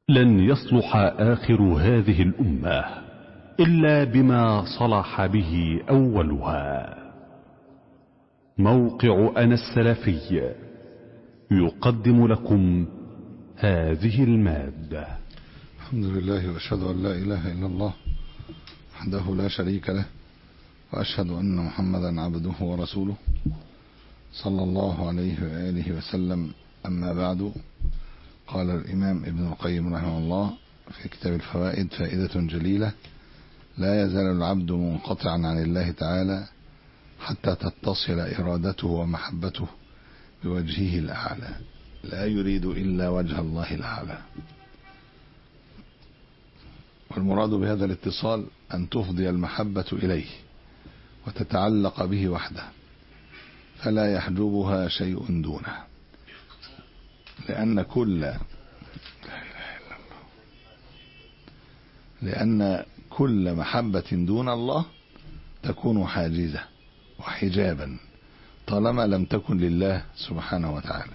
لن يصلح آخر هذه الأمة إلا بما صلح به أولها موقع أنا السلفي يقدم لكم هذه المادة الحمد لله واشهد ان لا اله الا الله وحده لا شريك له واشهد ان محمدا عبده ورسوله صلى الله عليه واله وسلم اما بعد قال الامام ابن القيم رحمه الله في كتاب الفوائد فائده جليله لا يزال العبد منقطعا عن الله تعالى حتى تتصل ارادته ومحبته بوجهه الاعلى لا يريد الا وجه الله الاعلى والمراد بهذا الاتصال أن تفضي المحبة إليه وتتعلق به وحده فلا يحجبها شيء دونه لأن كل لا إله إلا الله لأن كل محبة دون الله تكون حاجزة وحجابا طالما لم تكن لله سبحانه وتعالى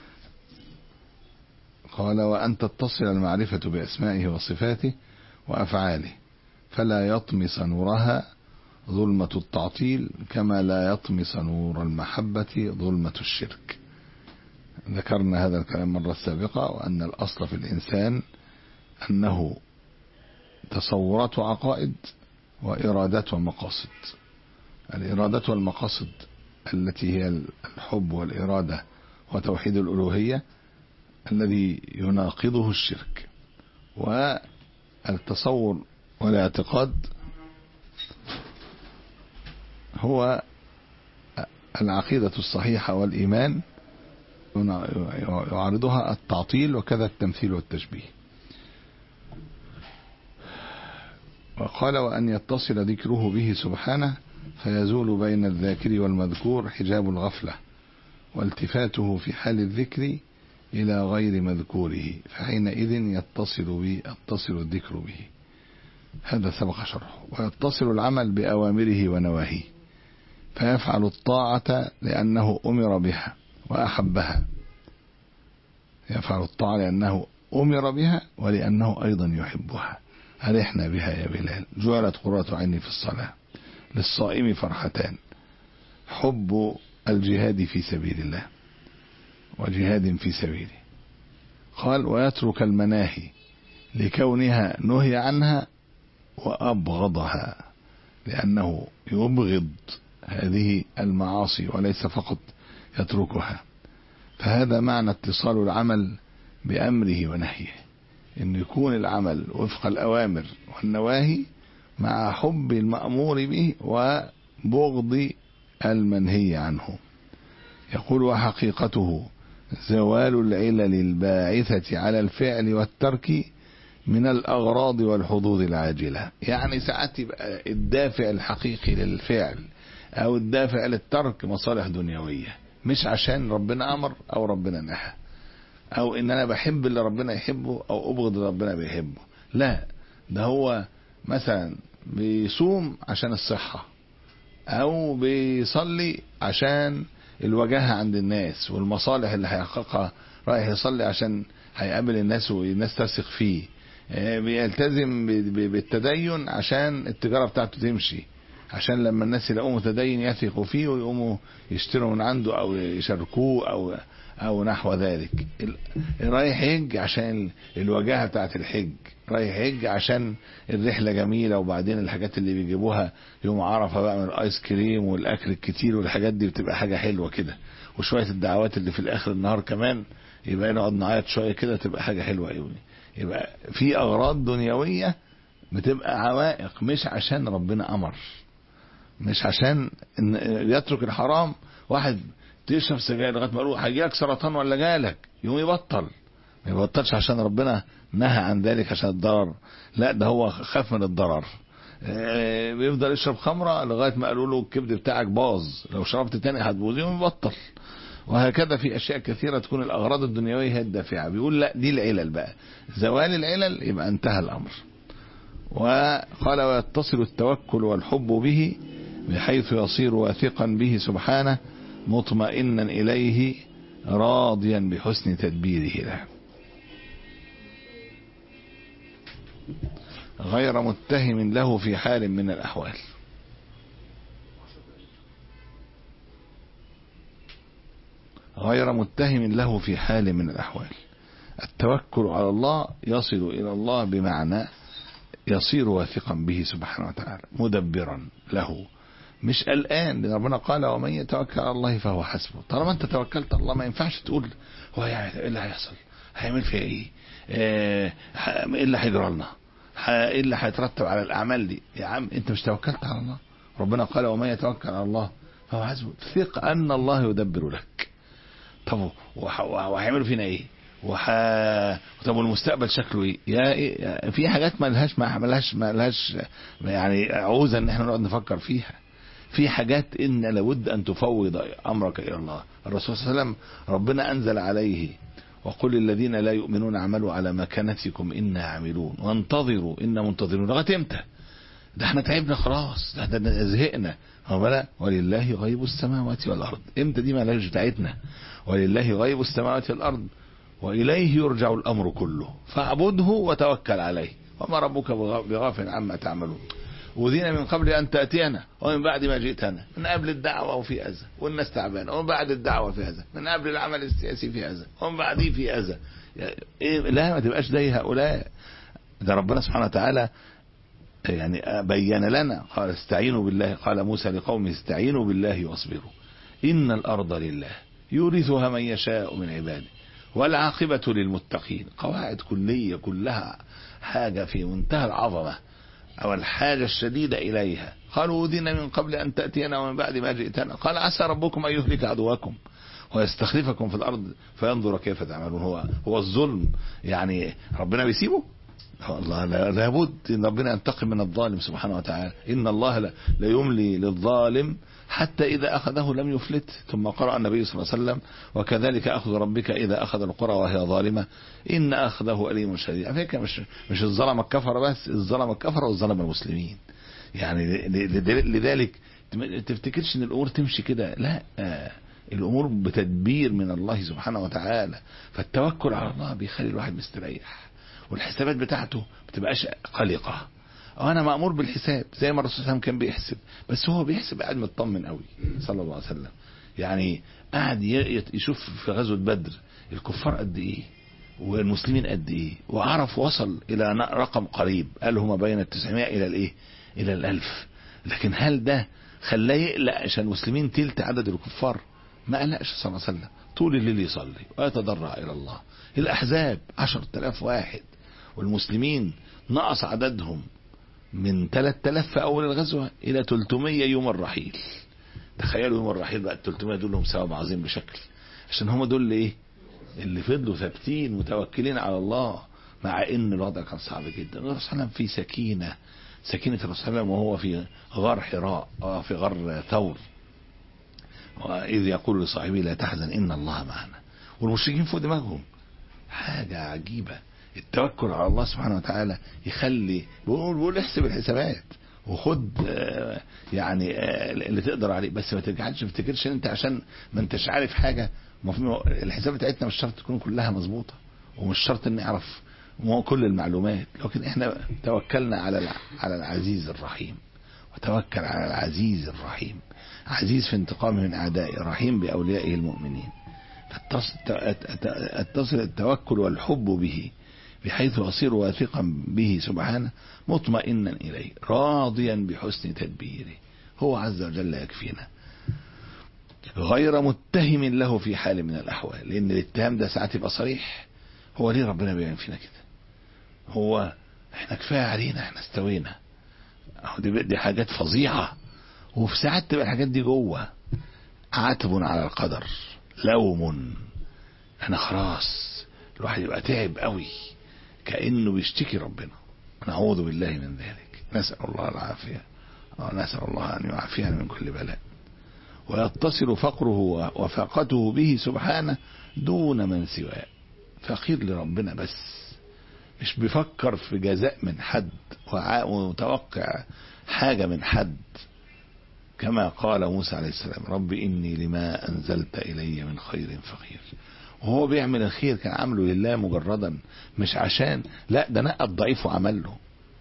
قال وأن تتصل المعرفة بأسمائه وصفاته وأفعاله فلا يطمس نورها ظلمة التعطيل كما لا يطمس نور المحبة ظلمة الشرك ذكرنا هذا الكلام مرة سابقة وأن الأصل في الإنسان أنه تصورات وعقائد وإرادات ومقاصد الإرادة والمقاصد التي هي الحب والإرادة وتوحيد الألوهية الذي يناقضه الشرك و التصور والاعتقاد هو العقيدة الصحيحة والإيمان يعارضها التعطيل وكذا التمثيل والتشبيه وقال وأن يتصل ذكره به سبحانه فيزول بين الذاكر والمذكور حجاب الغفلة والتفاته في حال الذكر إلى غير مذكوره فحينئذ يتصل به يتصل الذكر به هذا سبق شرحه ويتصل العمل بأوامره ونواهيه فيفعل الطاعة لأنه أمر بها وأحبها يفعل الطاعة لأنه أمر بها ولأنه أيضا يحبها أرحنا بها يا بلال جعلت قرة عيني في الصلاة للصائم فرحتان حب الجهاد في سبيل الله وجهاد في سبيله قال ويترك المناهي لكونها نهي عنها وأبغضها لأنه يبغض هذه المعاصي وليس فقط يتركها فهذا معنى اتصال العمل بأمره ونهيه أن يكون العمل وفق الأوامر والنواهي مع حب المأمور به وبغض المنهي عنه يقول وحقيقته زوال العلل الباعثة على الفعل والترك من الأغراض والحظوظ العاجلة يعني ساعات يبقى الدافع الحقيقي للفعل أو الدافع للترك مصالح دنيوية مش عشان ربنا أمر أو ربنا نهى أو إن أنا بحب اللي ربنا يحبه أو أبغض اللي ربنا بيحبه لا ده هو مثلا بيصوم عشان الصحة أو بيصلي عشان الوجاهة عند الناس والمصالح اللي هيحققها رايح يصلي عشان هيقابل الناس والناس تثق فيه بيلتزم بالتدين عشان التجارة بتاعته تمشي عشان لما الناس يلاقوه متدين يثقوا فيه ويقوموا يشتروا من عنده او يشاركوه او او نحو ذلك رايح يحج عشان الوجاهه بتاعت الحج رايح يحج عشان الرحله جميله وبعدين الحاجات اللي بيجيبوها يوم عرفه بقى من الايس كريم والاكل الكتير والحاجات دي بتبقى حاجه حلوه كده وشويه الدعوات اللي في الاخر النهار كمان يبقى نقعد نعيط شويه كده تبقى حاجه حلوه قوي يبقى في اغراض دنيويه بتبقى عوائق مش عشان ربنا امر مش عشان إن يترك الحرام واحد تشرب سجاير لغايه ما يقولوا هيجيلك سرطان ولا جالك يقوم يبطل ما يبطلش عشان ربنا نهى عن ذلك عشان الضرر لا ده هو خاف من الضرر بيفضل يشرب خمره لغايه ما قالوا له الكبد بتاعك باظ لو شربت تاني هتبوظ يقوم يبطل وهكذا في اشياء كثيره تكون الاغراض الدنيويه هي الدافعه بيقول لا دي العلل بقى زوال العلل يبقى انتهى الامر وقال ويتصل التوكل والحب به بحيث يصير واثقا به سبحانه مطمئنا إليه راضيا بحسن تدبيره له غير متهم له في حال من الأحوال غير متهم له في حال من الأحوال التوكل على الله يصل إلى الله بمعنى يصير واثقا به سبحانه وتعالى مدبرا له مش قلقان لأن ربنا قال ومن يتوكل على الله فهو حسبه طالما انت توكلت على الله ما ينفعش تقول هو يعني ايه اللي هيحصل هيعمل فيها ايه آه، ح- ايه اللي هيجرى لنا ح- ايه اللي هيترتب على الاعمال دي يا عم انت مش توكلت على الله ربنا قال ومن يتوكل على الله فهو حسبه ثق ان الله يدبر لك طب وح- وهيعملوا فينا ايه وح... طب والمستقبل شكله ايه يا إيه؟ في حاجات ما لهاش ما لهاش ما لهاش يعني عوزة ان احنا نقعد نفكر فيها في حاجات ان لابد ان تفوض امرك الى الله الرسول صلى الله عليه وسلم ربنا انزل عليه وقل للذين لا يؤمنون اعملوا على مكانتكم انا عاملون وانتظروا انا منتظرون لغايه امتى ده احنا تعبنا خلاص ده, ده, ده زهقنا هو بلا ولله غيب السماوات والارض امتى دي مالهاش بتاعتنا ولله غيب السماوات والارض واليه يرجع الامر كله فاعبده وتوكل عليه وما ربك بغ- بغافل عما تعملون وذينا من قبل ان تاتينا ومن بعد ما جئتنا من قبل الدعوه وفي اذى والناس تعبانه ومن بعد الدعوه في اذى من قبل العمل السياسي في اذى ومن بعده في اذى يعني إيه لا ما تبقاش زي هؤلاء ده ربنا سبحانه وتعالى يعني بين لنا قال استعينوا بالله قال موسى لقومه استعينوا بالله واصبروا إن الأرض لله يورثها من يشاء من عباده والعاقبة للمتقين قواعد كلية كلها حاجة في منتهى العظمة أو الحاجة الشديدة إليها قالوا أذينا من قبل أن تأتينا ومن بعد ما جئتنا قال عسى ربكم أن يهلك عدوكم ويستخلفكم في الأرض فينظر كيف تعملون هو هو الظلم يعني ربنا بيسيبه الله لا- لابد ان ربنا ينتقم من الظالم سبحانه وتعالى ان الله لا لا يملي للظالم حتى اذا اخذه لم يفلت ثم قرأ النبي صلى الله عليه وسلم وكذلك اخذ ربك اذا اخذ القرى وهي ظالمه ان اخذه اليم شديد على فكره مش مش الظلمه الكفره بس الظلمه الكفره والظلمه المسلمين يعني ل- ل- لذلك ما تفتكرش ان الامور تمشي كده لا آه، الامور بتدبير من الله سبحانه وتعالى فالتوكل على الله بيخلي الواحد مستريح والحسابات بتاعته ما بتبقاش قلقه انا مامور بالحساب زي ما الرسول صلى الله عليه وسلم كان بيحسب بس هو بيحسب قاعد مطمن قوي صلى الله عليه وسلم يعني قاعد ي- يشوف في غزوه بدر الكفار قد ايه والمسلمين قد ايه وعرف وصل الى ن- رقم قريب قال هما بين التسعمائة الى الايه الى الالف لكن هل ده خلاه يقلق عشان المسلمين تلت عدد الكفار ما قلقش صلى الله عليه وسلم طول الليل يصلي ويتضرع الى الله الاحزاب عشرة آلاف واحد والمسلمين نقص عددهم من 3000 في اول الغزوه الى 300 يوم الرحيل تخيلوا يوم الرحيل بقى ال 300 دول لهم ثواب عظيم بشكل عشان هم دول اللي ايه اللي فضلوا ثابتين متوكلين على الله مع ان الوضع كان صعب جدا الرسول صلى الله عليه وسلم في سكينه سكينه الرسول صلى الله عليه وسلم وهو في غار حراء آه، في غار ثور وإذ يقول لصاحبه لا تحزن إن الله معنا والمشركين فوق دماغهم حاجة عجيبة التوكل على الله سبحانه وتعالى يخلي بيقول بيقول احسب الحسابات وخد آه، يعني آه، اللي تقدر عليه بس ما ترجعش ما تفتكرش ان انت عشان ما انتش عارف حاجه مفهوم الحساب بتاعتنا مش شرط تكون كلها مظبوطه ومش شرط ان نعرف مو كل المعلومات لكن احنا توكلنا على الع- على العزيز الرحيم وتوكل على العزيز الرحيم عزيز في انتقامه من اعدائه رحيم باوليائه المؤمنين فاتصل التوكل والحب به بحيث أصير واثقا به سبحانه مطمئنا إليه راضيا بحسن تدبيره هو عز وجل يكفينا غير متهم له في حال من الأحوال لأن الاتهام ده ساعات يبقى صريح هو ليه ربنا بيعمل فينا كده هو احنا كفاية علينا احنا استوينا اهو دي, دي حاجات فظيعة وفي ساعات تبقى الحاجات دي جوه عتب على القدر لوم احنا خلاص الواحد يبقى تعب قوي كأنه بيشتكي ربنا نعوذ بالله من ذلك نسأل الله العافية ونسأل الله أن يعافينا من كل بلاء ويتصل فقره وفاقته به سبحانه دون من سواه فقير لربنا بس مش بيفكر في جزاء من حد وع- ومتوقع حاجة من حد كما قال موسى عليه السلام رب إني لما أنزلت إلي من خير فقير وهو بيعمل الخير كان عامله لله مجردا مش عشان لا ده نقى الضعيف وعمل له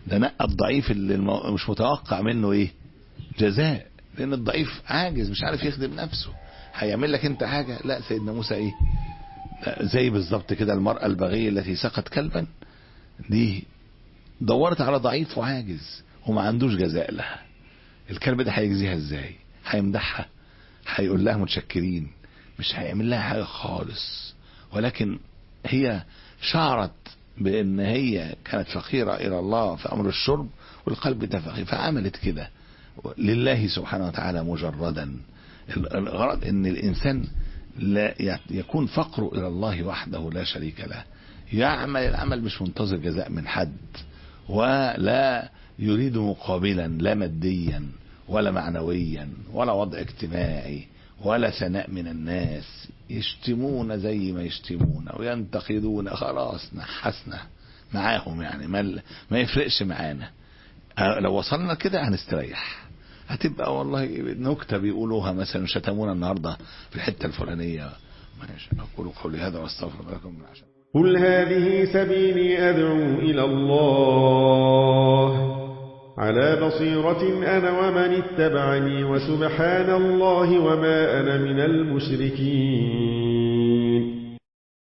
ده نقى الضعيف اللي المو... مش متوقع منه ايه جزاء لان الضعيف عاجز مش عارف يخدم نفسه هيعمل لك انت حاجة لا سيدنا موسى ايه زي بالظبط كده المرأة البغية التي سقت كلبا دي دورت على ضعيف وعاجز وما عندوش جزاء لها الكلب ده هيجزيها ازاي هيمدحها هيقول لها متشكرين مش هيعمل لها حاجة خالص ولكن هي شعرت بان هي كانت فقيرة الى الله في امر الشرب والقلب ده فقير فعملت كده لله سبحانه وتعالى مجردا الغرض ان الانسان لا يكون فقره الى الله وحده لا شريك له يعمل العمل مش منتظر جزاء من حد ولا يريد مقابلا لا ماديا ولا معنويا ولا وضع اجتماعي ولا ثناء من الناس يشتمون زي ما يشتمون وينتقدون خلاص نحسنا معاهم يعني ما, ما يفرقش معانا لو وصلنا كده هنستريح هتبقى والله نكتة بيقولوها مثلا شتمونا النهاردة في الحتة الفلانية ماشي أقول قولي هذا واستغفر لكم من عشان قل هذه سبيلي أدعو إلى الله على بصيرة أنا ومن اتبعني وسبحان الله وما أنا من المشركين